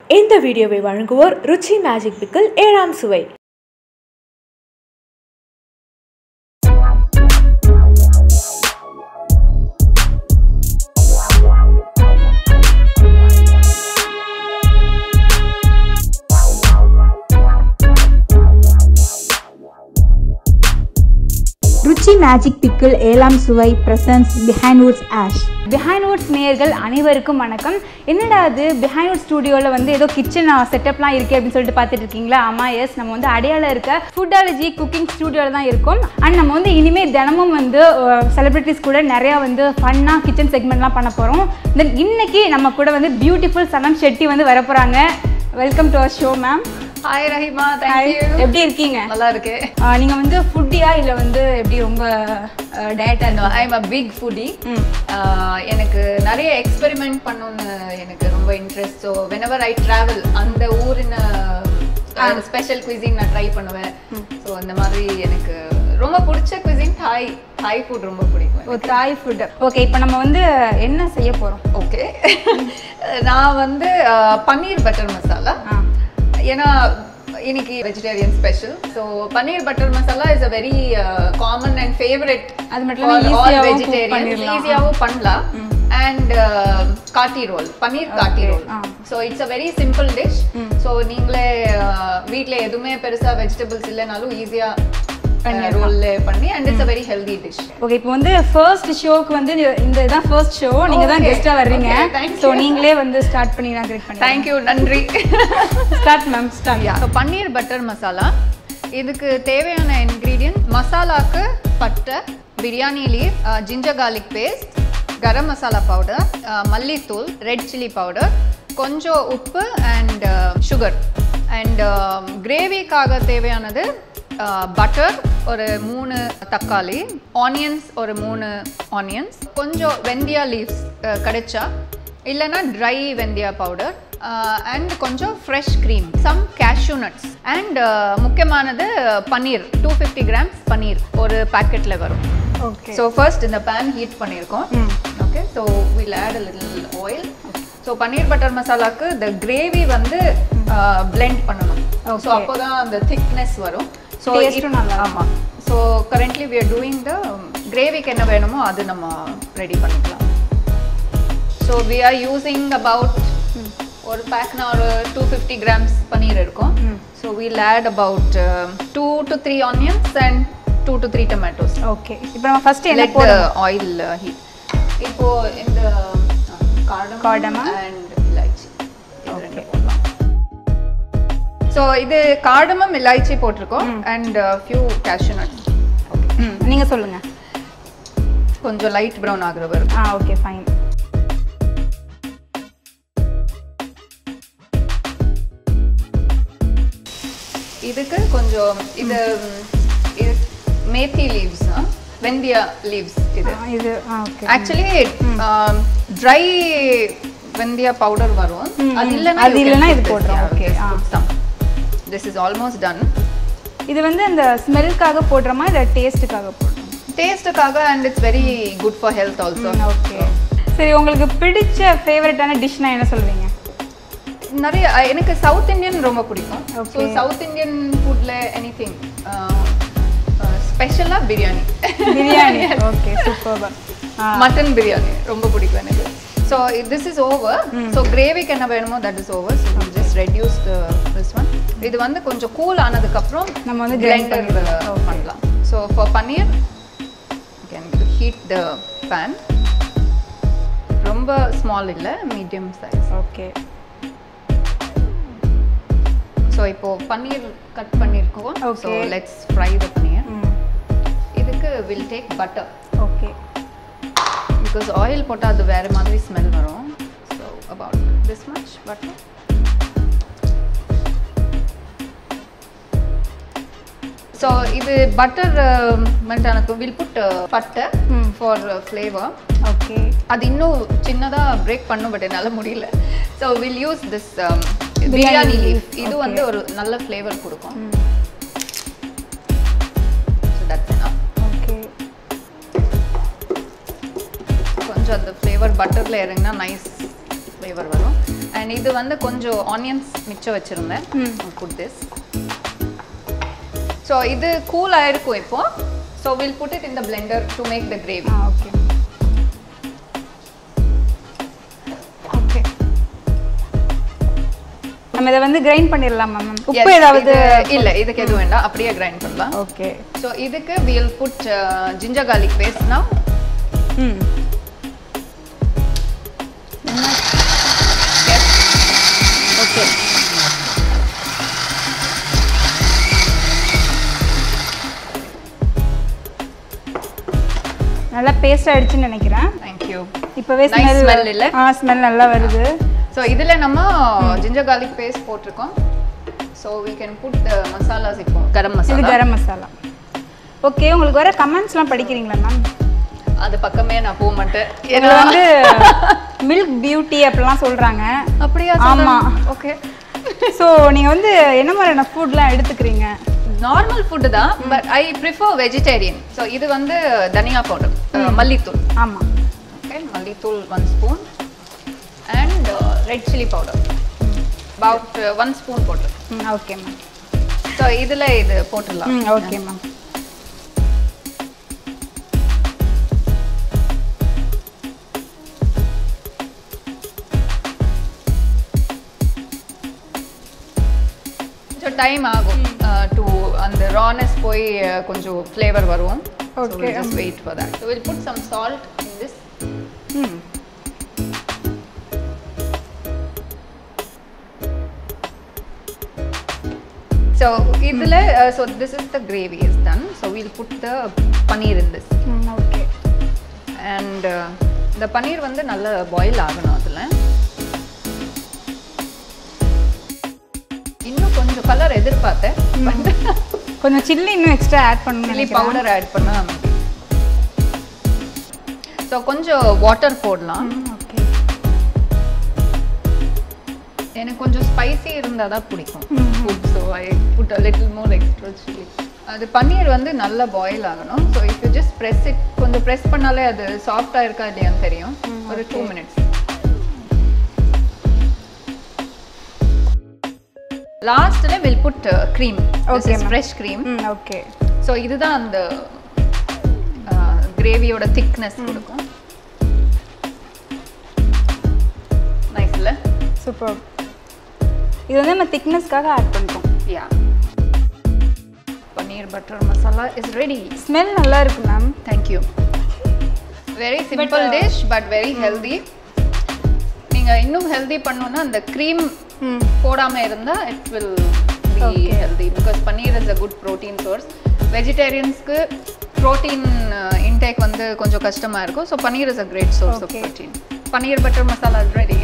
இந்த வீடியோவை வழங்குவோர் ருச்சி மேஜிக் பிக்கிள் ஏழாம் சுவை ருச்சி மேஜிக் பிக்கிள் ஏழாம் சுவை பிரசன்ஸ் பிஹைண்ட் வுட்ஸ் ஆஷ் பிஹைண்ட் வுட்ஸ் நேயர்கள் அனைவருக்கும் வணக்கம் என்னடா அது பிஹைண்ட் வுட் ஸ்டுடியோவில் வந்து ஏதோ கிச்சன் செட்டப்லாம் இருக்குது அப்படின்னு சொல்லிட்டு பார்த்துட்டு இருக்கீங்களா ஆமாம் எஸ் நம்ம வந்து அடையாளம் இருக்க ஃபுட்டாலஜி குக்கிங் ஸ்டுடியோவில் தான் இருக்கோம் அண்ட் நம்ம வந்து இனிமேல் தினமும் வந்து செலிப்ரிட்டிஸ் கூட நிறையா வந்து ஃபன்னாக கிச்சன் செக்மெண்ட்லாம் பண்ண போகிறோம் தென் இன்னைக்கு நம்ம கூட வந்து பியூட்டிஃபுல் சனம் ஷெட்டி வந்து வர போகிறாங்க welcome to our show ma'am hi Rahima thank you எப்படி இருக்கீங்க நல்லா இருக்கு நீங்கள் வந்து ஃபுட்டியா இல்லை வந்து எப்படி ரொம்ப டயட்டாக I am a big foodie எனக்கு நிறைய எக்ஸ்பெரிமெண்ட் பண்ணணும்னு எனக்கு ரொம்ப interest so whenever I travel அந்த ஊரின் ஸ்பெஷல் குவிசின் நான் ட்ரை பண்ணுவேன் ஸோ அந்த மாதிரி எனக்கு ரொம்ப பிடிச்ச குவிசின் தாய் தாய் ஃபுட் ரொம்ப பிடிக்கும் ஓ தாய் ஃபுட் ஓகே இப்போ நம்ம வந்து என்ன செய்ய போகிறோம் ஓகே நான் வந்து அஹ், பன்னீர் பட்டர் மசாலா ஆ ஏன்னா இன்னைக்கு vegetarian special so paneer butter masala is a very common and favourite அது மட்டும் இல்லாம easy-யாவும் cook வெஜிடேரியன் பண்ணிடலாம். ஈஸியாகவும் பண்ணலாம் அண்ட் காட்டி ரோல் பன்னீர் காட்டி ரோல் ஆ. So it's a very simple dish so நீங்களே வீட்டில் எதுவுமே பெருசா வெஜிடபிள்ஸ் இல்லைனாலும் ஈஸியாக ரோல் பண்ணி and it's a very healthy dish okay இப்போ வந்து ஃபர்ஸ்ட் ஷோக்கு வந்து இந்த இதான் ஃபர்ஸ்ட் ஷோ நீங்க தான் Okay. கெஸ்டா வர்றீங்க Okay, thank ஸோ you. நீங்களே வந்து ஸ்டார்ட் பண்ணி நான் கிரியேட் பண்ணி தேங்க்யூ நன்றி start ma'am start so paneer butter masala இதுக்கு தேவையான இன்க்ரீடியன்ட் மசாலாக்கு பட்டை biryani leaf ginger garlic paste garam masala powder மல்லித்தூள் ரெட் சில்லி பவுடர் கொஞ்சம் உப்பு அண்ட் சுகர் அண்ட் கிரேவிக்காக தேவையானது பட்டர் ஒரு மூணு தக்காளி ஆனியன்ஸ் ஒரு மூணு ஆனியன்ஸ் கொஞ்சம் வெந்தியா லீவ்ஸ் கிடைச்சா இல்லைன்னா ட்ரை வெந்தியா பவுடர் அண்ட் கொஞ்சம் fresh cream some cashew nuts and முக்கியமானது paneer two fifty grams paneer ஒரு பேக்கெட்டில் வரும் ஓகே ஸோ ஃபர்ஸ்ட் இந்த பேன் ஹீட் பண்ணியிருக்கோம் okay so will add a little oil so paneer butter மசாலாக்கு இந்த கிரேவி வந்து blend பண்ணணும் ஸோ அப்போ தான் அந்த திக்னஸ் வரும் ஸோ Taste-ம் நல்லா இருக்கும். ஆமாம் so currently we are doing the கிரேவிக்கு என்ன வேணுமோ அது நம்ம ரெடி பண்ணிக்கலாம் so we are using about ஒரு பேக்னா ஒரு டூ ஃபிஃப்டி கிராம்ஸ் பன்னீர் இருக்கும் so we'll add about two to three onions and two to three tomatoes okay இப்போ நம்ம ஃபர்ஸ்ட் என்ன let the போடுறோம் oil uh, heat இப்போ இந்த கார்டம் Cardamom. அண்ட் இலாய்ச்சி இது ரெண்டு போடலாம் ஸோ இது கார்டமம் இலாய்ச்சி போட்டிருக்கோம் அண்ட் ஃபியூ cashew nuts ம் நீங்க சொல்லுங்க கொஞ்சம் லைட் ப்ரௌன் ஆகுற வரும் ஆ ஓகே ஃபைன் இதுக்கு கொஞ்சம் இது ம், இது மேத்தி லீவ்ஸ் வெந்தியா லீவ்ஸ் இது இது ஆ ஓகே ஆக்சுவலி ட்ரை வெந்தியா பவுடர் வரும் அது இல்லைன்னா அது இல்லைன்னா இது போடுறோம். Okay, ஆ. திஸ் இஸ் ஆல்மோஸ்ட் டன் இது வந்து இந்த ஸ்மெல்க்காக போடுறோமா இல்லை டேஸ்ட்டுக்காக போடுறோம் டேஸ்ட்டுக்காக and it's very good for health also okay சரி உங்களுக்கு பிடிச்ச ஃபேவரட்டான டிஷ்னா என்ன சொல்வீங்க நிறைய அஹ், எனக்கு சவுத் இந்தியன் ரொம்ப பிடிக்கும் ஸோ Okay. சவுத் இந்தியன் ஃபுட்ல எனி திங் ஸ்பெஷலாக biryani biryani okay super mutton biryani ரொம்ப பிடிக்கும் எனக்கு so this is over so கிரேவிக்கு என்ன வேணுமோ that is over so just reduce this one இது வந்து கொஞ்சம் கூல் ஆனதுக்கப்புறம் நம்ம வந்து grind கிரைண்டர் பண்ணிடலாம். Okay. பண்ணலாம் so for paneer can heat the pan ரொம்ப ஸ்மால் இல்லை மீடியம் சைஸ் ஓகே ஸோ இப்போ பன்னீர் கட் பண்ணியிருக்கோம் so Okay. Let's fry the paneer ம் இதுக்கு will take butter okay because oil போட்டால் அது வேறு மாதிரி ஸ்மெல் வரும் so about this much butter so இது பட்டர் மெல்டானக்கு வில் புட் பட்டை ஃபார் ஃப்ளேவர் ஓகே அது இன்னும் சின்னதாக பிரேக் பண்ணும் பட் என்னால் முடியல so will use this biryani leaf இது வந்து ஒரு நல்ல ஃப்ளேவர் கொடுக்கும் ஸோ தட்ஸ் enough ஓகே கொஞ்சம் அந்த ஃப்ளேவர் பட்டரில் இறங்கினா நைஸ் ஃப்ளேவர் வரும் அண்ட் இது வந்து கொஞ்சம் ஆனியன்ஸ் மிச்சம் வச்சுருந்தேன் புட் திஸ் ஸோ இது கூல் ஆயிருக்கும் இப்போ so will put it in the blender to make the gravy ஆ ஓகே ஓகே நம்ம இதை வந்து கிரைண்ட் பண்ணிடலாமா மேம் உப்பு ஏதாவது இல்லை இதுக்கு எதுவும் வேண்டாம் அப்படியே கிரைண்ட் பண்ணலாம் ஓகே ஸோ இதுக்கு வில் புட் ஜிஞ்சர் கார்லிக் பேஸ்ட்னா ம் ஓகே நல்லா பேஸ்ட் ஆயிடுச்சுன்னு நினைக்கிறேன் தேங்க்யூ இப்போவே Nice ஸ்மெல் smell இல்ல? ஆ ஸ்மெல் நல்லா வருது ஸோ இதில் நம்ம ஜிஞ்சர் கார்லிக் பேஸ்ட் போட்டிருக்கோம் so we can put the masalas இப்போ கரம் இது மசாலா கரம் மசாலா ஓகே உங்களுக்கு வர கமெண்ட்ஸ்லாம் படிக்கிறீங்களா மேம் அது பக்கமே நான் போக மாட்டேன் இதில் வந்து மில்க் பியூட்டி அப்படிலாம் சொல்கிறாங்க அப்படியா ஆமா. ஓகே ஸோ நீங்கள் வந்து என்ன மாதிரியான ஃபுட்லாம் எடுத்துக்கிறீங்க நார்மல் ஃபுட்டு தான் but I prefer vegetarian so இது வந்து தனியா பவுடர் மல்லித்தூள் ஆமாம் ஓகே மல்லித்தூள் one spoon and red chilli powder about one spoon போட்டு ம் ஓகே மேம் ஸோ இதில் இது போட்டுடலாம் ம் ஓகே மேம் கொஞ்சம் டைம் ஆகும் டு அந்த ரானஸ் போய் uh, கொஞ்சம் ஃப்ளேவர் வரும் Okay. Just wait for that will put some salt in this ம் ஸோ இதில் so this is the gravy is done so will put the paneer in this ம் okay and இந்த பன்னீர் வந்து நல்லா பாயில் ஆகணும் அதில் இன்னும் கொஞ்சம் கலர் எதிர்பார்த்தேன் கொஞ்சம் சில்லி இன்னும் எக்ஸ்ட்ரா ஆட் பண்ணணும் சில்லி பவுடர் ஆட் பண்ணா ஸோ கொஞ்சம் வாட்டர் போடலாம் ஓகே எனக்கு கொஞ்சம் ஸ்பைசி இருந்தால் தான் பிடிக்கும் food so I put a little more extra chilli அது பன்னீர் வந்து நல்லா பாயில் ஆகணும் so if you just press it கொஞ்சம் ப்ரெஸ் பண்ணாலே அது சாஃப்டாக இருக்கா இல்லையான்னு தெரியும் ஒரு டூ மினிட்ஸ் லாஸ்ட்டில் will put cream Okay, ma'am. Fresh cream ம் ஓகே ஸோ இதுதான் அந்த கிரேவியோட திக்னஸ் கொடுக்கும் நைஸ் இல்லை சூப்பர் இது வந்து நம்ம திக்னஸ்க்காக ஆட் பண்ணிட்டோம் yeah paneer butter masala is ready smell நல்லா இருக்கு ma'am thank you very simple dish but very healthy நீங்கள் இன்னும் ஹெல்தி பண்ணணும்னா அந்த க்ரீம் ம் போடாமல் இருந்தால் it will be healthy because paneer is a good protein source வெஜிடேரியன்ஸ்க்கு ப்ரோட்டீன் இன்டேக் வந்து கொஞ்சம் கஷ்டமாக இருக்கும் so paneer is a great source of Okay. Protein paneer butter masala ready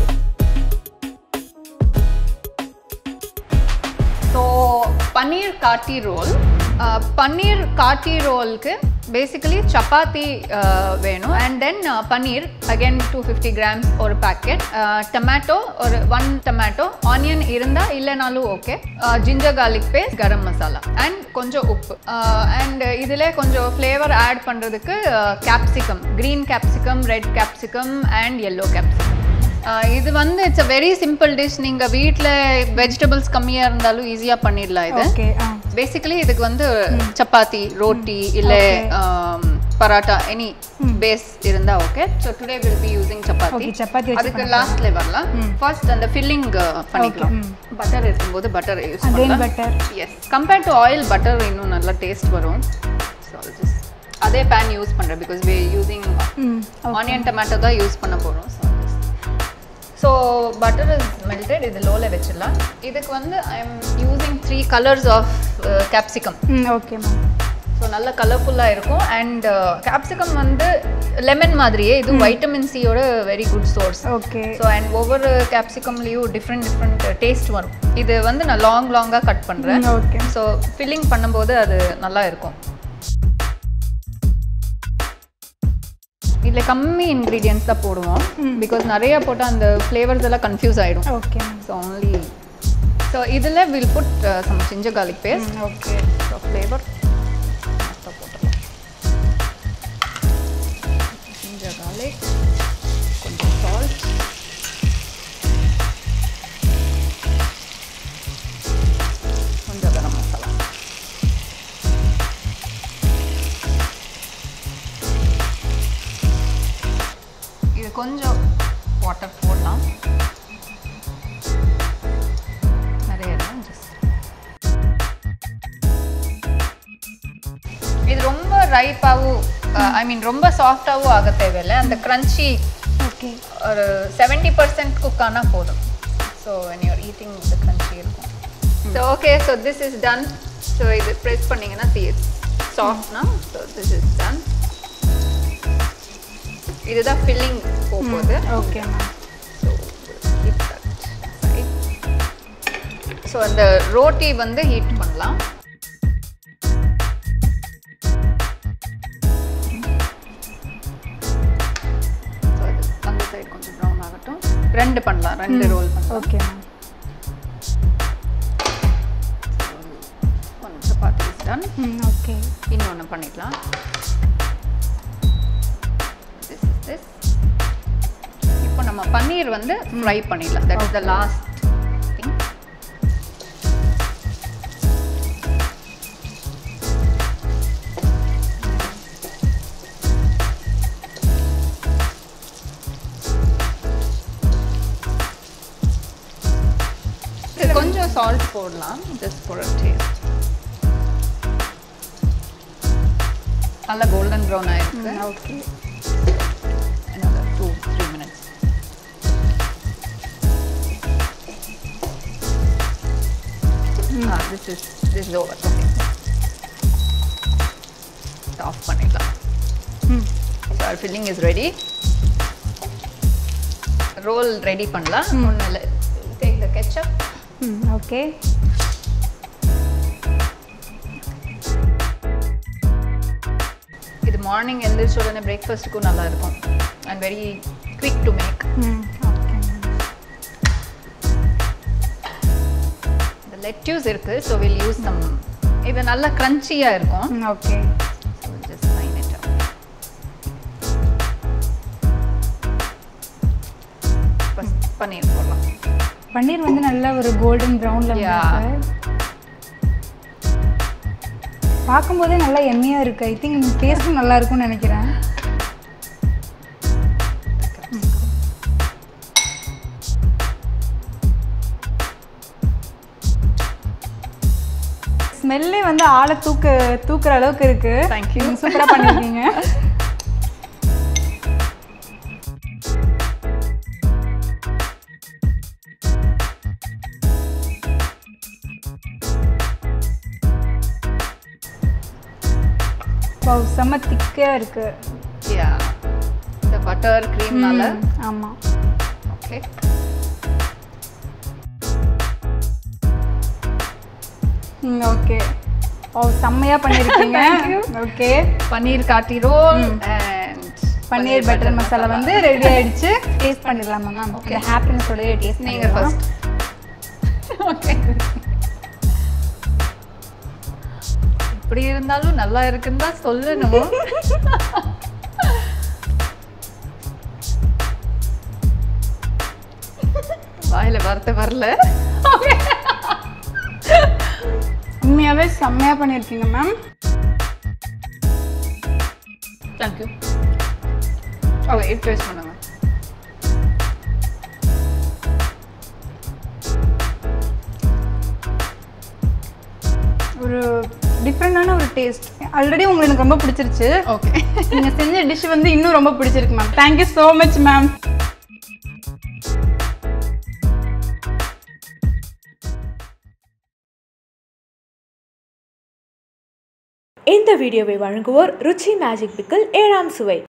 so paneer kathi roll paneer kathi ரோலுக்கு பேசிக்கலி சப்பாத்தி வேணும் and then paneer again two fifty grams ஒரு packet tomato ஒரு one tomato onion இருந்தால் இல்லைனாலும் okay ginger garlic paste garam masala and கொஞ்சம் உப்பு அண்ட் இதில் கொஞ்சம் ஃப்ளேவர் ஆட் பண்ணுறதுக்கு capsicum green capsicum red capsicum and yellow capsicum ஆஹ் இது வந்து it's a very simple dish நீங்கள் வீட்டில் வெஜிடபிள்ஸ் கம்மியாக இருந்தாலும் ஈஸியாக பண்ணிடலாம் இது ஓகே ஆ பேசிக்கலி இதுக்கு வந்து சப்பாத்தி ரோட்டி இல்லை பராட்டா எனி பேஸ் இருந்தால் okay so today will be using chapati Okay, chapati வச்சு அதுக்கு லாஸ்ட்ல வரலாம் ஃபர்ஸ்ட் அந்த ஃபில்லிங் பண்ணிக்கலாம் பட்டர் இருக்கும்போது பட்டர் யூஸ் அகைன் பண்ணலாம் butter as compared to oil butter இன்னும் நல்லா டேஸ்ட் வரும் ஸோ ஜஸ்ட் அதே பேன் யூஸ் பண்ணுறேன் பிகாஸ் வி யூஸிங் ம் ஆனியன் டொமேட்டோ தான் யூஸ் பண்ண போகிறோம் so so butter is melted இது லோவில் வச்சிடலாம் இதுக்கு வந்து I am using three colours of capsicum ம் ஓகே மேம் ஸோ நல்ல கலர்ஃபுல்லாக இருக்கும் அண்ட் கேப்சிகம் வந்து லெமன் மாதிரியே இது வைட்டமின் சியோட very good source okay so and ஒவ்வொரு கேப்சிகம்லேயும் டிஃப்ரெண்ட் டிஃப்ரெண்ட் டேஸ்ட் வரும் இது வந்து நான் லாங் லாங்காக கட் பண்ணுறேன் ஓகே ஸோ ஃபில்லிங் பண்ணும்போது அது நல்லா இருக்கும் இதில் கம்மி இன்க்ரீடியன்ஸ் தான் போடுவோம் பிகாஸ் நிறைய போட்டால் அந்த ஃப்ளேவர்ஸ் எல்லாம் கன்ஃபியூஸ் ஆகிடும் okay ma'am so only so இதில் will put some ginger garlic paste okay so flavour போட்டுக்கலாம் ginger garlic கொஞ்சம் சால்ட் ரைப்பாகவும் ஐ மீன் ரொம்ப சாஃப்டாகவும் ஆக தேவையில்லை அந்த க்ரன்ச்சி ஓகே ஒரு செவன்டி பர்சன்ட் குக் ஆனால் போதும் so when your eating the crunchy இருக்கும் so okay so this is done so இது ப்ரெஸ் பண்ணிங்கன்னா சி சாஃப்ட்னா ஸோ திஸ் இஸ் டன் இதுதான் ஃபில்லிங் போகுது ஓகே மேம் ஸோ அந்த ரோட்டி வந்து ஹீட் பண்ணலாம் So, இது அந்த சைடு கொஞ்சம் ப்ரௌன் ஆகட்டும் ரெண்டு பண்ணலாம் ரெண்டு ரோல் பண்ணலாம் okay ma'am one chapati is done ம் ஓகே இன்னொன்று பண்ணிக்கலாம் திஸ் இஸ் திஸ் இப்போ நம்ம பன்னீர் வந்து ஃப்ரை பண்ணிடலாம் that is the last thing கொஞ்சம் சால்ட் போடலாம் ஜஸ்ட் ஃபார் டேஸ்ட் நல்லா கோல்டன் ப்ரௌன் ஆயிருக்கு okay another two, three minutes. Ah, this is this is over. Okay. It off பண்ணிடலாம் So our filling is ready. Roll ready பண்ணலாம் ஒன்றும் இல்லை take the ketchup. ம் okay இது morning எந்திரிச்ச உடனே பிரேக்ஃபாஸ்ட்டுக்கும் நல்லா இருக்கும் and very quick to make ம் ஓகே இந்த லெட்யூஸ் இருக்கு ஸோ வில் யூஸ் சம் இது நல்லா க்ரன்ச்சியாக இருக்கும் ம் okay So we'll just line it up. First paneer போடலாம் பன்னீர் வந்து நல்ல ஒரு கோல்டன் ப்ரௌனில் Yeah. பார்க்கும்போதே நல்லா எம்மியாக இருக்குது ஐ திங்க் டேஸ்ட்டும் நல்லா இருக்கும்னு நினைக்கிறேன் ஸ்மெல்லே வந்து ஆளை தூக்க தூக்குற அளவுக்கு இருக்கு Thank you. சூப்பராக பண்ணியிருக்கீங்க Wow, செம்ம திக்காக இருக்கு யா இந்த பட்டர் க்ரீம்னால ஆமாம் ஓகே ம் ஓகே ஓ செம்மையாக பண்ணியிருக்கீங்க okay paneer kathi roll and paneer butter masala வந்து ரெடி ஆயிடுச்சு டேஸ்ட் பண்ணிடலாமா மேம் ஓகே ஹாப்பினஸோட டேஸ்ட் நீங்க ஃபர்ஸ்ட் ஓகே இப்படி இருந்தாலும் நல்லா இருக்குன்னு தான் சொல்லணும் வாயில வார்த்தை வரல உண்மையாகவே செம்மையாக பண்ணியிருக்கீங்க மேம் தேங்க்யூ ஓகே இது டேஸ்ட் பண்ணுங்க ஒரு டிஃப்ரெண்டான ஒரு டேஸ்ட் ஆல்ரெடி உங்களுக்கு எனக்கு ரொம்ப பிடிச்சிருச்சு ஓகே நீங்கள் செஞ்ச டிஷ் வந்து இன்னும் ரொம்ப பிடிச்சிருக்கு ma'am thank you so much ma'am இந்த வீடியோவை வழங்குவோர் ருச்சி மேஜிக் பிக்கிள் ஏழாம் சுவை